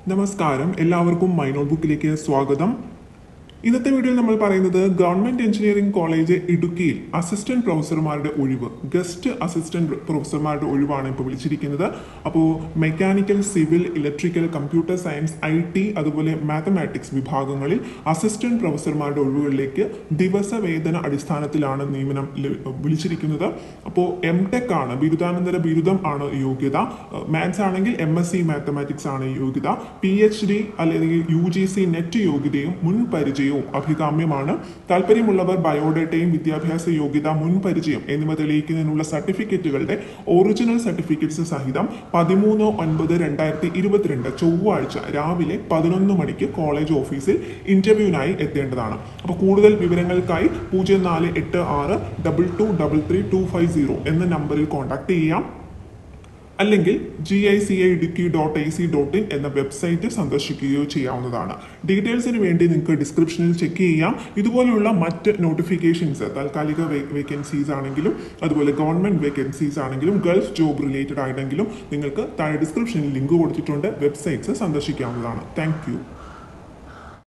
നമസ്കാരം എല്ലാവർക്കും my not ബുക്കിലേക്ക് സ്വാഗതം ഇന്നത്തെ വീഡിയോയിൽ നമ്മൾ പറയുന്നത് ഗവൺമെന്റ് എഞ്ചിനീയറിംഗ് കോളേജ് ഇടുക്കിയിൽ അസിസ്റ്റന്റ് പ്രൊഫസർമാരുടെ ഒഴിവ് ഗസ്റ്റ് അസിസ്റ്റന്റ് പ്രൊഫസർമാരുടെ ഒഴിവാണ് ഇപ്പോൾ വിളിച്ചിരിക്കുന്നത് അപ്പോൾ mechanical civil electrical computer science I T അതുപോലെ മാത്തമാറ്റിക്സ് വിഭാഗങ്ങളിൽ അസിസ്റ്റന്റ് പ്രൊഫസർമാരുടെ ഒഴിവുകളിലേക്ക് ദിവസവേതന അടിസ്ഥാനത്തിലാണ് നിയമനം ല- വിളിച്ചിരിക്കുന്നത് അപ്പോൾ എം ടെക് ആണ് ബിരുദാനന്തര ബിരുദം ആണ് യോഗ്യത മാത്സ് ആണെങ്കിൽ എം എസ് സി മാത്തമാറ്റിക്സ് ആണ് യോഗ്യത പി എച്ച് ഡി അല്ലെങ്കിൽ യു ജി സി നെറ്റ് യോഗ്യതയും മുൻ പരിചയവും അഭികാമ്യമാണ് താല്പര്യമുള്ളവർ ബയോഡേറ്റയും വിദ്യാഭ്യാസ യോഗ്യത മുൻ പരിചയം എന്നിവ തെളിയിക്കുന്നതിനുള്ള സർട്ടിഫിക്കറ്റുകളുടെ ഒറിജിനൽ സർട്ടിഫിക്കറ്റ്സ് സഹിതം പതിമൂന്ന് ഒൻപത് രണ്ടായിരത്തി ഇരുപത്തിരണ്ട് ചൊവ്വാഴ്ച രാവിലെ പതിനൊന്ന് മണിക്ക് കോളേജ് ഓഫീസിൽ ഇന്റർവ്യൂവിനായി എത്തേണ്ടതാണ് അപ്പോൾ കൂടുതൽ വിവരങ്ങൾക്കായി പൂജ്യം നാല് എട്ട് ആറ് double two double three two five zero എന്ന നമ്പറിൽ കോൺടാക്ട് ചെയ്യാം അല്ലെങ്കിൽ G I C I Idukki dot I C dot in എന്ന വെബ്സൈറ്റ് സന്ദർശിക്കുകയോ ചെയ്യാവുന്നതാണ് ഡീറ്റെയിൽസിന് വേണ്ടി നിങ്ങൾക്ക് ഡിസ്ക്രിപ്ഷനിൽ ചെക്ക് ചെയ്യാം ഇതുപോലെയുള്ള മറ്റ് നോട്ടിഫിക്കേഷൻസ് താൽക്കാലിക വേക്കൻസീസ് ആണെങ്കിലും അതുപോലെ ഗവൺമെന്റ് വേക്കൻസീസ് ആണെങ്കിലും ഗൾഫ് ജോബ് റിലേറ്റഡ് ആയിട്ടെങ്കിലും നിങ്ങൾക്ക് താഴെ ഡിസ്ക്രിപ്ഷനിൽ ലിങ്ക് കൊടുത്തിട്ടുണ്ട് വെബ്സൈറ്റ്സ് സന്ദർശിക്കാവുന്നതാണ് താങ്ക്